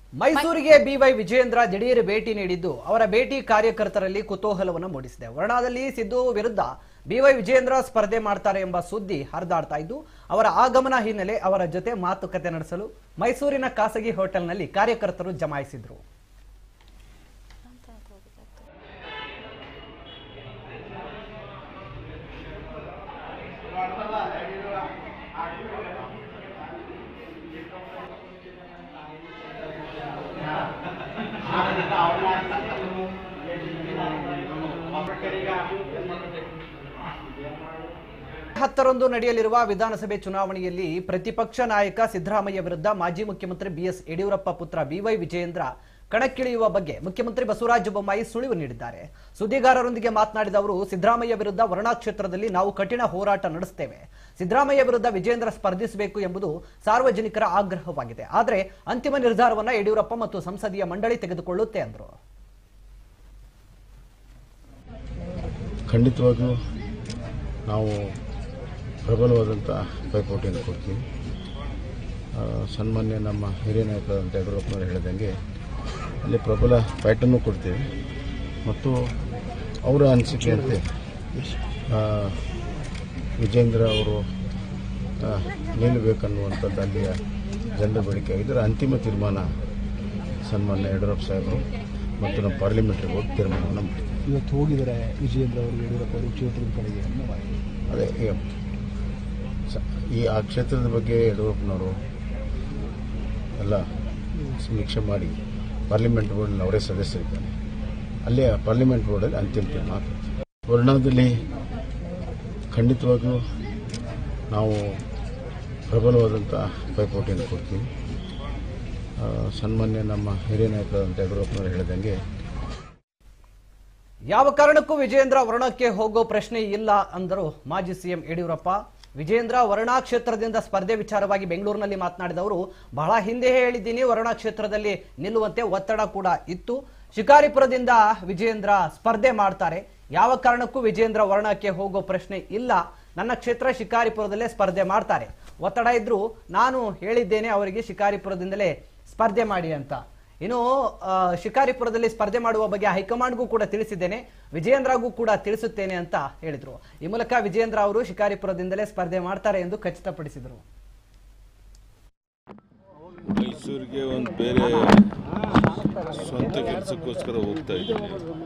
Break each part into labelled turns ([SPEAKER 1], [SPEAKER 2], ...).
[SPEAKER 1] ಮೈಸೂರಿಗೆ ಬಿವೈ ವಿಜಯೇಂದ್ರ ದಿಢೀರ್ ಭೇಟಿ ನೀಡಿದ್ದು ಅವರ ಭೇಟಿ ಕಾರ್ಯಕರ್ತರಲ್ಲಿ ಕುತೂಹಲವನ್ನು ಮೂಡಿಸಿದೆ ವರ್ಣಾದಲ್ಲಿ ಸಿದ್ದು ವಿರುದ್ಧ ಬಿವೈ ವಿಜಯೇಂದ್ರ ಸ್ಪರ್ಧೆ ಮಾಡ್ತಾರೆ ಎಂಬ ಸುದ್ದಿ ಹರಿದಾಡ್ತಾ ಇದ್ದು ಅವರ ಆಗಮನ ಹಿನ್ನೆಲೆ ಅವರ ಜೊತೆ ಮಾತುಕತೆ ನಡೆಸಲು ಮೈಸೂರಿನ ಖಾಸಗಿ ಹೋಟೆಲ್ನಲ್ಲಿ ಕಾರ್ಯಕರ್ತರು ಜಮಾಯಿಸಿದ್ರು ಹತ್ತರಂದು ನಡೆಯಲಿರುವ ವಿಧಾನಸಭೆ ಚುನಾವಣೆಯಲ್ಲಿ ಪ್ರತಿಪಕ್ಷ ನಾಯಕ ಸಿದ್ದರಾಮಯ್ಯ ವಿರುದ್ಧ ಮಾಜಿ ಮುಖ್ಯಮಂತ್ರಿ ಬಿಎಸ್ ಯಡಿಯೂರಪ್ಪ ಪುತ್ರ ಬಿವೈ ವಿಜಯೇಂದ್ರ ಕಣಕ್ಕಿಳಿಯುವ ಬಗ್ಗೆ ಮುಖ್ಯಮಂತ್ರಿ ಬಸವರಾಜ ಬೊಮ್ಮಾಯಿ ಸುಳಿವು ನೀಡಿದ್ದಾರೆ ಸುದ್ದಿಗಾರರೊಂದಿಗೆ ಮಾತನಾಡಿದ ಅವರು ಸಿದ್ದರಾಮಯ್ಯ ವಿರುದ್ಧ ವರುಣಾ ಕ್ಷೇತ್ರದಲ್ಲಿ ನಾವು ಕಠಿಣ ಹೋರಾಟ ನಡೆಸುತ್ತೇವೆ ಸಿದ್ದರಾಮಯ್ಯ ವಿರುದ್ಧ ವಿಜೇಂದ್ರ ಸ್ಪರ್ಧಿಸಬೇಕು ಎಂಬುದು ಸಾರ್ವಜನಿಕರ ಆಗ್ರಹವಾಗಿದೆ ಆದರೆ ಅಂತಿಮ ನಿರ್ಧಾರವನ್ನ ಯಡಿಯೂರಪ್ಪ ಮತ್ತು ಸಂಸದೀಯ ಮಂಡಳಿ ತೆಗೆದುಕೊಳ್ಳುತ್ತೆ ಅಂದರು
[SPEAKER 2] ಖಂಡಿತವಾಗಿಯೂ ನಾವು ಪ್ರಬಲವಾದಂಥ ಪೈಪೋಟಿಯನ್ನು ಕೊಡ್ತೀವಿ ಆ, ಸನ್ಮಾನ್ಯ ನಮ್ಮ ಹಿರಿಯ ನಾಯಕರಾದಂಥ ಯಡಿಯೂರಪ್ಪನವರು ಹೇಳಿದಂಗೆ ಅಲ್ಲಿ ಪ್ರಬಲ ಫೈಟನ್ನು ಕೊಡ್ತೀವಿ ಮತ್ತು ಅವರ ಅನಿಸಿಕೆಯಂತೆ ಆ, ವಿಜೇಂದ್ರ ಅವರು ಆ, ನಿಲ್ಲಬೇಕನ್ನುವಂಥದ್ದು ಅಲ್ಲಿಯ ಜನರ ಬೇಡಿಕೆ ಆಗಿದ್ದರೆ ಅಂತಿಮ ತೀರ್ಮಾನ ಸನ್ಮಾನ್ಯ ಯಡಿಯೂರಪ್ಪ ಸಾಹೇಬರು ಮತ್ತು ನಮ್ಮ ಪಾರ್ಲಿಮೆಂಟ್ರಿಗೆ ಹೋಗಿ ತೀರ್ಮಾನವನ್ನು ಮಾಡ್ತೀವಿ
[SPEAKER 3] ಇವತ್ತು ಹೋಗಿದ್ದಾರೆ ವಿಜಯೇಂದ್ರ ಅವರು ಯಡಿಯೂರಪ್ಪ ಅವರು ಕ್ಷೇತ್ರದ ಕಡೆಗೆ ಅನ್ನೋ ಮಾಹಿತಿ.
[SPEAKER 2] ಅದೇ ಈಗ ಸ- ಈ ಆ ಕ್ಷೇತ್ರದ ಬಗ್ಗೆ ಯಡಿಯೂರಪ್ಪನವರು ಎಲ್ಲ ಸಮೀಕ್ಷೆ ಮಾಡಿ ಪಾರ್ಲಿಮೆಂಟ್ ಬೋರ್ಡ್ನಲ್ಲಿ ಅವರೇ ಸದಸ್ಯರಿದ್ದಾರೆ ಅಲ್ಲೇ ಆ ಪಾರ್ಲಿಮೆಂಟ್ ಬೋರ್ಡಲ್ಲಿ ಅಂತಿಮ ತೀರ್ಮಾನ ಆಗ್ತದೆ. ವರ್ಣಾದಲ್ಲಿ ಖಂಡಿತವಾಗಿಯೂ ನಾವು ಪ್ರಬಲವಾದಂಥ ಪೈಪೋಟಿಯನ್ನು ಕೊಡ್ತೀವಿ ಆ, ಸನ್ಮಾನ್ಯ ನಮ್ಮ ಹಿರಿಯ ನಾಯಕರಾದಂಥ ಯಡಿಯೂರಪ್ಪನವರು ಹೇಳಿದಂಗೆ
[SPEAKER 1] ಯಾವ ಕಾರಣಕ್ಕೂ ವಿಜೇಂದ್ರ ವರ್ಣಕ್ಕೆ ಹೋಗೋ ಪ್ರಶ್ನೆ ಇಲ್ಲ ಅಂದರು ಮಾಜಿ ಸಿಎಂ ಯಡಿಯೂರಪ್ಪ ವಿಜೇಂದ್ರ ವರ್ಣಾ ಕ್ಷೇತ್ರದಿಂದ ಸ್ಪರ್ಧೆ ವಿಚಾರವಾಗಿ ಬೆಂಗಳೂರಿನಲ್ಲಿ ಮಾತನಾಡಿದವರು ಬಹಳ ಹಿಂದೆ ಹೇಳಿದ್ದೀನಿ ವರ್ಣಾ ಕ್ಷೇತ್ರದಲ್ಲಿ ನಿಲ್ಲುವಂತೆ ಒತ್ತಡ ಕೂಡ ಇತ್ತು ಶಿಕಾರಿಪುರದಿಂದ ವಿಜೇಂದ್ರ ಸ್ಪರ್ಧೆ ಮಾಡ್ತಾರೆ ಯಾವ ಕಾರಣಕ್ಕೂ ವಿಜೇಂದ್ರ ವರ್ಣಕ್ಕೆ ಹೋಗೋ ಪ್ರಶ್ನೆ ಇಲ್ಲ ನನ್ನ ಕ್ಷೇತ್ರ ಶಿಕಾರಿಪುರದಲ್ಲೇ ಸ್ಪರ್ಧೆ ಮಾಡ್ತಾರೆ ಒತ್ತಡ ಇದ್ರು ನಾನು ಹೇಳಿದ್ದೇನೆ ಅವರಿಗೆ ಶಿಕಾರಿಪುರದಿಂದಲೇ ಸ್ಪರ್ಧೆ ಮಾಡಿ ಅಂತ ಇನ್ನು ಆ, ಶಿಕಾರಿಪುರದಲ್ಲಿ ಸ್ಪರ್ಧೆ ಮಾಡುವ ಬಗ್ಗೆ ಹೈಕಮಾಂಡ್ಗೂ ಕೂಡ ತಿಳಿಸಿದ್ದೇನೆ ವಿಜಯೇಂದ್ರಗೂ ಕೂಡ ತಿಳಿಸುತ್ತೇನೆ ಅಂತ ಹೇಳಿದ್ರು ಈ ಮೂಲಕ ವಿಜಯೇಂದ್ರ ಅವರು ಶಿಕಾರಿಪುರದಿಂದಲೇ ಸ್ಪರ್ಧೆ ಮಾಡ್ತಾರೆ ಎಂದು ಖಚಿತಪಡಿಸಿದರು
[SPEAKER 4] ಮೈಸೂರಿಗೆ ಒಂದು ಬೇರೆ ಸ್ವಂತ ಕೆಲಸಕ್ಕೋಸ್ಕರ ಹೋಗ್ತಾ ಇದ್ದೀನಿ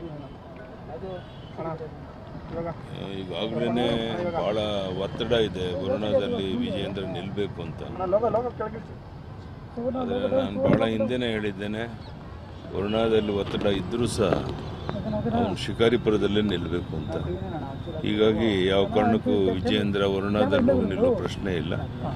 [SPEAKER 4] ಈಗಾಗಲೇ ಭಾಳ ಒತ್ತಡ ಇದೆ ವರುಣದಲ್ಲಿ ವಿಜಯೇಂದ್ರ ನಿಲ್ಲಬೇಕು ಅಂತ ಆದರೆ ನಾನು ಭಾಳ ಹಿಂದೆನೇ ಹೇಳಿದ್ದೇನೆ ವರುಣಾದಲ್ಲಿ ಒತ್ತಡ ಇದ್ದರೂ ಸಹ ಅವನು ಶಿಕಾರಿಪುರದಲ್ಲೇ ನಿಲ್ಲಬೇಕು ಅಂತ ಹೀಗಾಗಿ ಯಾವ ಕಾರಣಕ್ಕೂ ವಿಜಯೇಂದ್ರ ವರುಣಾದಲ್ಲೂ ನಿಲ್ಲೋ ಪ್ರಶ್ನೆ ಇಲ್ಲ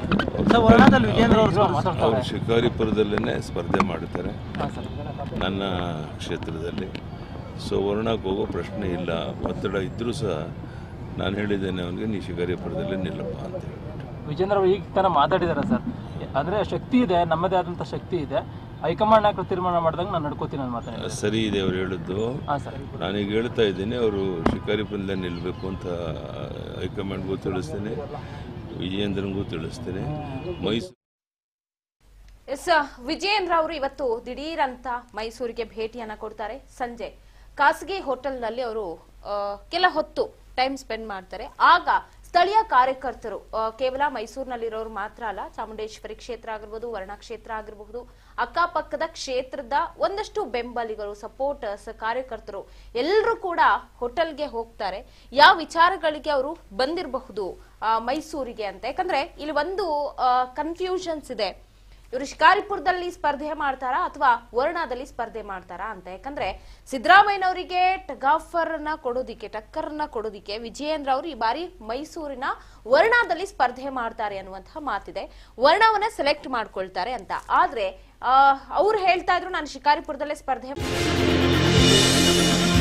[SPEAKER 4] ಅವರು ಶಿಕಾರಿಪುರದಲ್ಲೇ ಸ್ಪರ್ಧೆ ಮಾಡ್ತಾರೆ ನನ್ನ ಕ್ಷೇತ್ರದಲ್ಲಿ ಸೊ ವರ್ಣಕ್ಕೆ ಹೋಗೋ ಪ್ರಶ್ನೆ ಇಲ್ಲ ಒತ್ತಡ ಇದ್ದರೂ ಸಹ ನಾನು ಹೇಳಿದ್ದೇನೆ ಅವನಿಗೆ ನೀ ಶಿಕಾರಿಪುರದಲ್ಲೇ ನಿಲ್ಲಪ್ಪ ಅಂತ ಹೇಳ್ಬಿಟ್ಟು
[SPEAKER 5] ವಿಜೇಂದ್ರ ಅವರು ಈಗ ತನ ಮಾತಾಡಿದಾರೆ ಸರ್ ಅಂದ್ರೆ ಶಕ್ತಿ ಇದೆ ನಮ್ಮದೇ ಆದಂತ ಶಕ್ತಿ ಇದೆ ಹೈಕಮಾಂಡ್ ನಾಯಕರು ತೀರ್ಮಾನ ಮಾಡಿದಾಗ ನಾನು ನಡ್ಕೋತೀನಿ ನಾನು ಮಾತಾಡಿದೆ
[SPEAKER 4] ಸರಿ ಇದೆ ಅವ್ರು ಹೇಳಿದ್ದು
[SPEAKER 5] ಹಾ ಸರ್
[SPEAKER 4] ನಾನೀಗ ಹೇಳ್ತಾ ಇದ್ದೀನಿ ಅವರು ಶಿಕಾರಿಪುರದಲ್ಲೇ ನಿಲ್ಲಬೇಕು ಅಂತ ಹೈಕಮಾಂಡ್ಗೂ ತಿಳಿಸ್ತೇನೆ ವಿಜಯೇಂದ್ರನಿಗೂ ತಿಳಿಸ್ತೇನೆ ಮೈಸೂರು
[SPEAKER 6] ಎಸ್ ವಿಜಯೇಂದ್ರ ಅವರು ಇವತ್ತು ದಿಢೀರ್ ಅಂತ ಮೈಸೂರಿಗೆ ಭೇಟಿಯನ್ನ ಕೊಡ್ತಾರೆ ಸಂಜೆ ಖಾಸಗಿ ಹೋಟೆಲ್ನಲ್ಲಿ ಅವರು ಆ, ಕೆಲ ಹೊತ್ತು ಟೈಮ್ ಸ್ಪೆಂಡ್ ಮಾಡ್ತಾರೆ ಆಗ ಸ್ಥಳೀಯ ಕಾರ್ಯಕರ್ತರು ಆ, ಕೇವಲ ಮೈಸೂರಿನಲ್ಲಿರೋರು ಮಾತ್ರ ಅಲ್ಲ ಚಾಮುಂಡೇಶ್ವರಿ ಕ್ಷೇತ್ರ ಆಗಿರ್ಬೋದು ವರ್ಣ ಕ್ಷೇತ್ರ ಆಗಿರಬಹುದು ಅಕ್ಕಪಕ್ಕದ ಕ್ಷೇತ್ರದ ಒಂದಷ್ಟು ಬೆಂಬಲಿಗರು ಸಪೋರ್ಟರ್ಸ್ ಕಾರ್ಯಕರ್ತರು ಎಲ್ಲರೂ ಕೂಡ ಹೋಟೆಲ್ಗೆ ಹೋಗ್ತಾರೆ ಯಾವ ವಿಚಾರಗಳಿಗೆ ಅವರು ಬಂದಿರಬಹುದು ಆ, ಮೈಸೂರಿಗೆ ಅಂತ ಯಾಕಂದ್ರೆ ಇಲ್ಲಿ ಒಂದು ಕನ್ಫ್ಯೂಷನ್ಸ್ ಇದೆ ಇವರು ಶಿಕಾರಿಪುರದಲ್ಲಿ ಸ್ಪರ್ಧೆ ಮಾಡ್ತಾರಾ ಅಥವಾ ವರ್ಣಾದಲ್ಲಿ ಸ್ಪರ್ಧೆ ಮಾಡ್ತಾರಾ ಅಂತ ಯಾಕಂದ್ರೆ ಸಿದ್ದರಾಮಯ್ಯನವರಿಗೆ ಟಗಾಫರ್ ನ ಕೊಡೋದಿಕ್ಕೆ ಟಕ್ಕರ್ನ ಕೊಡೋದಿಕ್ಕೆ ವಿಜಯೇಂದ್ರ ಅವರು ಈ ಬಾರಿ ಮೈಸೂರಿನ ವರ್ಣಾದಲ್ಲಿ ಸ್ಪರ್ಧೆ ಮಾಡ್ತಾರೆ ಅನ್ನುವಂತಹ ಮಾತಿದೆ ವರ್ಣವನ್ನ ಸೆಲೆಕ್ಟ್ ಮಾಡ್ಕೊಳ್ತಾರೆ ಅಂತ ಆದ್ರೆ ಆ, ಅವ್ರು ಹೇಳ್ತಾ ಇದ್ರು ನಾನು ಶಿಕಾರಿಪುರದಲ್ಲೇ ಸ್ಪರ್ಧೆ